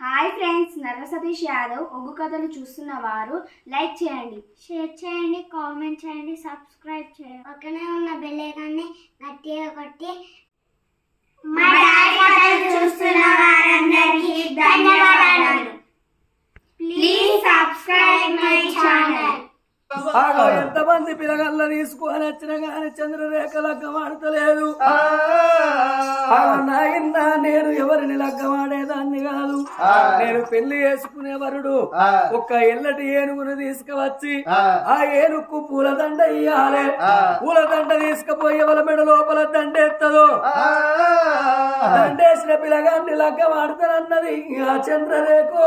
Hi friends Narra Satish Yadav ఒగ్గు కథలు చూస్తున్న వారు లైక్ చేయండి షేర్ చేయండి కామెంట్ చేయండి సబ్స్క్రైబ్ చేయండి పక్కనే ఉన్న బెల్ ఐకాన్ని గట్టిగా కొట్టి మా డాడీ కథలు చూస్తున్న వారందరికీ ధన్యవాదాలు ప్లీజ్ సబ్స్క్రైబ్ మై ఛానల్ ఆగో ఎంతమంది పిల్లగల్ల తీసుకొని వచ్చినా గాని చంద్రరేఖ లగ్గం ఆడతలేదు ఆగో నాయన్న నేను ఎవరిని లగ్గం ఆడేదాన్ని కాదు నేను పెళ్లి చేసుకునే వరుడు ఒక్క ఎల్లటి ఏనుగును తీసుకువచ్చి ఆ ఏనుగు పూలదండ ఇయ్యాలే పూలదండ తీసుకుపోయి ఎవల మెడ లోపల దండ ఎత్తదు దండేసిన పిల్లగాన్ని లగ్గం ఆడతానన్నది ఆ చంద్రరేఖో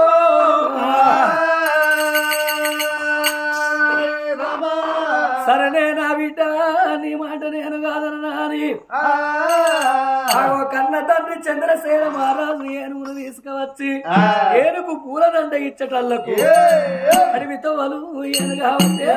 సరేనే నా బిడ్డ నీ మాట నేను కాదన్నా అని ఆగో కన్న తండ్రి చంద్రసేన మహారాజు ఏనుగును తీసుకువచ్చి ఏనుగు పూలదండ ఇచ్చటల్లకు అడవితో వలు ఏనుగా ఉంటే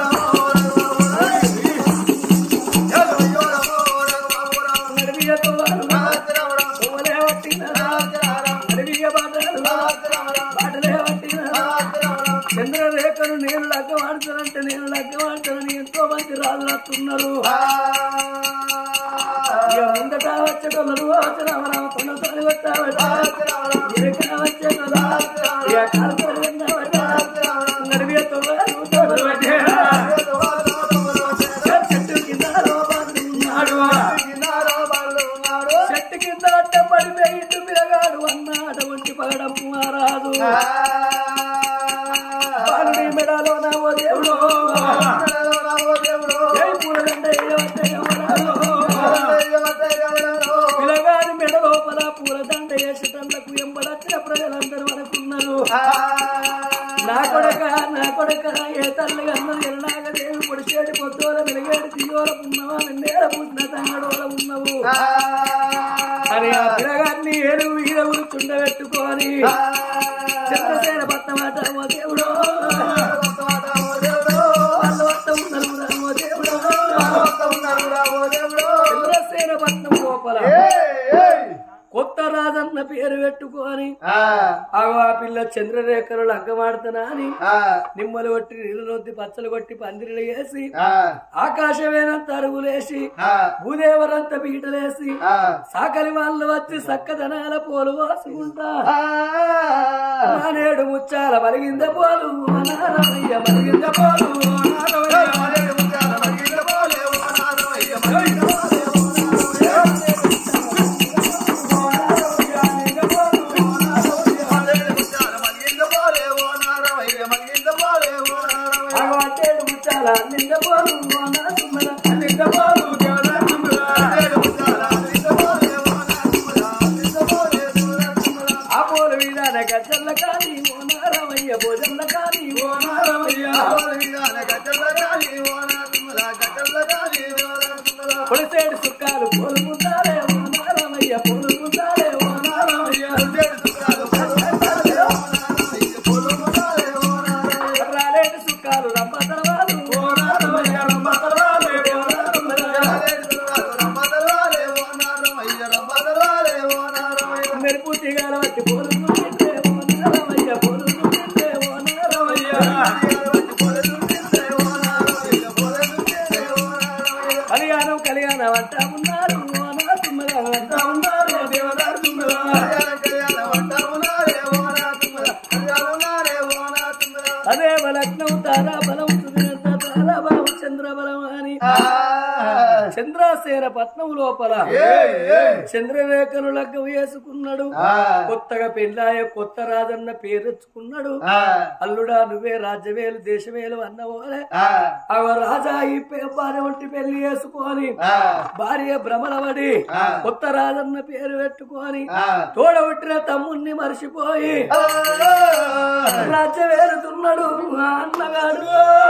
అడవితో వలు పువ్వులే పట్టిన అడవిగా బాటలు బాటలే పట్టిన చంద్రరేఖను నేను లగ్గం ఆడతానంటే నేను లగ్గం ఆడతానని ఎంతో మంది రాజులు వస్తున్నారు ఇక ముందట వచ్చేటోళ్ళు వచ్చిన రామ కొండతోని వచ్చావట ఇరక వచ్చేటోళ్ళు ఇక కాలుతోని విన్నావట నడివేతో తోడు పట్టేరా. చెట్టు కింద లోపల ఉన్నాడు చెట్టు కింద అడ్డం పడిపోయిండు పిల్లగాడు అన్నాడు వంటి పగడం మహారాజు బాలుడి మెడలో నా ఓ దేవుడు ఏ పూలదండ ఏవతే ఎవరాలో. పిల్లగాడి మెడ లోపల పూలదండ వేసేటందుకు ఎంబడచ్చిన ప్రజలందరూ అనుకున్నారు నా కొడక నా కొడక ఏ తల్లి అన్నది ఎల్లాగదేవి పొడిచేడి పొద్దుల వెలిగేడి తీయోల ఉన్నవా నేల పూసిన తంగడోల ఉన్నవు అని ఆ పిల్లగాడిని ఏడు వీర చుండబెట్టుకొని చంద్రసేన పట్టమాట ఓ దేవుడు వాళ్ళు వస్త ఉన్నారు రా ఓ దేవుడు చంద్రసేన పట్నం లోపల కొత్త రాజన్న పేరు పెట్టుకొని ఆగో ఆ పిల్ల చంద్రరేఖలు లగ్గమాడుతున్నా అని నిమ్మలు కొట్టి నీళ్లు నొద్ది పచ్చలు కొట్టి పందిరిలు వేసి ఆకాశమేనంత అరుగులేసి భూదేవరంత పీటలేసి సాకలి వాళ్ళు వచ్చి సక్కదనాల పోలు వాసుకుంటా నేడు ముచ్చాల మలిగింద పోలు అనారమయ్య మలిగింద పోలు అనారమయ్య. ఆగో అట్టేడు ముచ్చాల నింద పోలు అనారమయ్య, నింద పోలు దేవరాజుమల. ఆ పోలు వీడాన గజ్జల్ల కాని ఓ నారమయ్య భోజల్ల కాని ఓ నారమయ్య పొడిసేడు సుక్కాలు పోలు ముందాలే ఓ నారమయ్య పోలు ముందాలే ఓ నారమయ్య రాలేడు సుక్కాలు రంప తలవాలు ఓ నారమయ్య రంప తలవాలే ఓ నారమయ్య మెరుపు తీగాల వచ్చి పోలు ముందే ఓ నారమయ్య పోలు ముందే ఓ నారమయ్య కళ్యాణం కళ్యాణం అంటా ఉన్నారు ఓ నారమయ్య అంటా ఉన్నారు దేవదారు అదే బలగ్నం తారా బలం సుదినంత తారా బలం చంద్ర బలం అని చంద్రసేన పట్నం లోపల చంద్రరేఖను లగ్గం వేసుకున్నాడు కొత్తగా పెళ్ళాయ కొత్త రాజన్న పేరెచ్చుకున్నాడు అల్లుడా నువ్వే రాజ్యవేలు దేశవేలు అన్నవాలే అవ రాజా ఈ పే- భార్య వంటి పెళ్లి చేసుకొని భార్య భ్రమలబడి కొత్త రాజన్న పేరు పెట్టుకొని తోడబుట్టిన తమ్ముణ్ణి మర్చిపోయి రాజ్యం వేరుతున్నాడు ఆ అన్నగాడు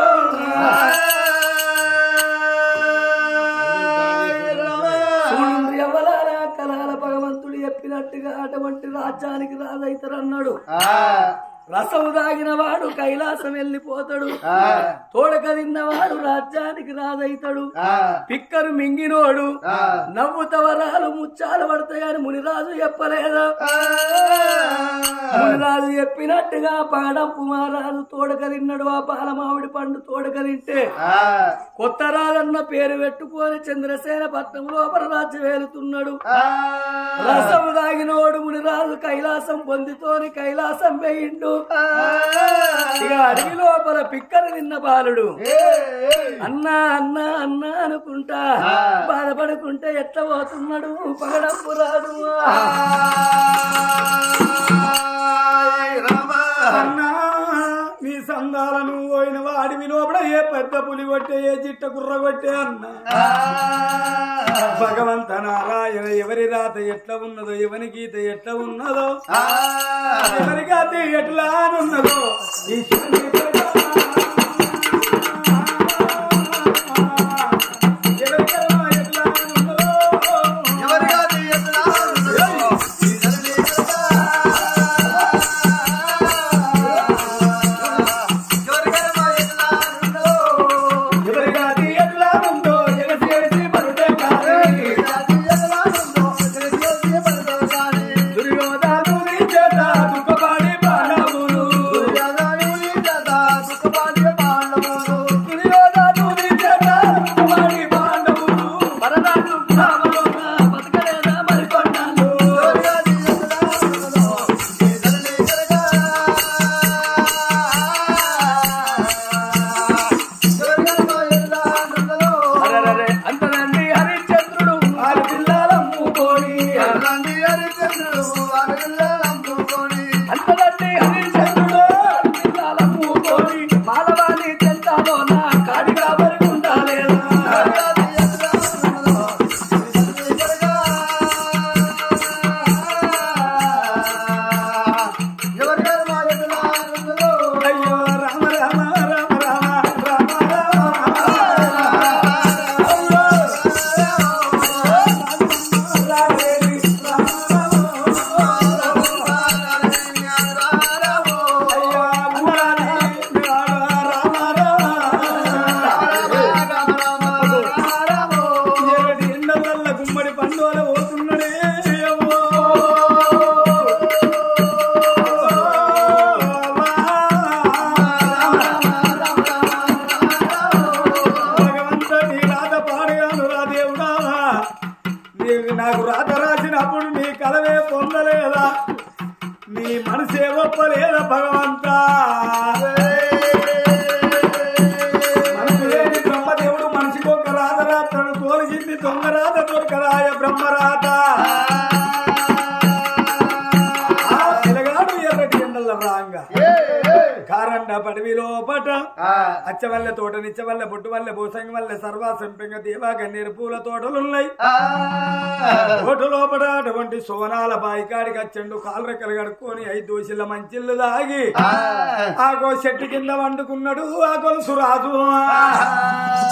చూడండి ఎవలాల కలాల భగవంతుడు చెప్పినట్టుగా అటువంటి రాజ్యానికి రాజైతారన్నాడు రసము దాగిన వాడు కైలాసం వెళ్ళిపోతాడు తోడక తిన్నవాడు రాజ్యానికి రాజైతాడు పిక్కరు మింగినోడు నవ్వుతవరాలు ముచ్చాలు పడతాయని మునిరాజు చెప్పలేదా మునిరాజు రాజు చెప్పినట్టుగా పాడంపు మహారాజు తోడక తిన్నాడు ఆ పాలమావిడి పండు తోడక తింటే కొత్త రాజన్న పేరు పెట్టుకొని చంద్రసేన పట్నం లోపల రాజ్యం వేలుతున్నాడు రసము దాగినోడు మునిరాజు కైలాసం పొందితోని కైలాసం వేయిండు ఇక అడవి లోపల పిక్కలు తిన్న బాలుడు అన్నా అన్నా అన్నా అనుకుంటా బాధపడుకుంటే ఎట్లా పోతున్నాడు పగడప్పు రాదు అన్నా నీ సందాలను పోయిన వాడివి లోపల ఏ పెద్ద పులి కొట్టే ఏ చిట్ట కుర్ర కొట్టే అన్నా భగవంత నారాయణ ఎవరి రాత ఎట్లా ఉన్నదో ఎవరి గీత ఎట్లా ఉన్నదో ఎవరి గాత ఎట్లా ఉన్నదో ఈశ్వరుని ఎట్లా- ఎవరి కర్మ ఎట్లా ఉన్నదో ఎవరి గాతి ఎట్లా ఉందో ఎగసేసి పరుడే కాదు దుర్యోధనుని చేత దుఃఖపడి పాండవులు దుర్యోధనుని చేత దుఃఖపడి పాండవులు పరరాజు గ్రామంలోన బతకలేదా మరికొన్నాళ్ళు అరెరెరె, అంతనండి హరిశ్చంద్రుడు ఆరు పిల్లలమ్ము కోడి అంతనండి హరిశ్చంద్రుడు ఆరు పిల్లలమ్ము కోడి మాలవాణి చెంతాలోన కాడిగా బరిగుండాలేదా అయ్యో రామ రామ రామ రామ రామ గుమ్మడి పండుగ పోతున్నాడే భగవంత నీ రాత పాడగాను రా దేవుడా నీకు నాకు రాత రాసినప్పుడు నీ కలవే పొందలేదా నీ మనసే ఒప్పలేదా భగవంత మనసు లేని బ్రహ్మదేవుడు మనిషికి ఒక రాత రాత్రను తోలిసింది దొంగ రాత దొరకరాయ బ్రహ్మరాత ఆ పిల్లగాడు ఎర్రటి ఎండల రాంగా కారండ పడివి లోపట అచ్చవల్లె తోట నిచ్చవల్లె బొట్టు వల్లె భూసంగి వల్లె సర్వ సంపెంగ దేవా గన్నేరు పూల తోటలున్నాయి తోట లోపట అటువంటి సోనాల బాయికాడికి వచ్చండు కాలు రెక్కలు కడుక్కొని ఐదు దోశల మంచిళ్ళు దాగి ఆ గో చెట్టు కింద వండుకున్నాడు ఆ గొలుసు రాజు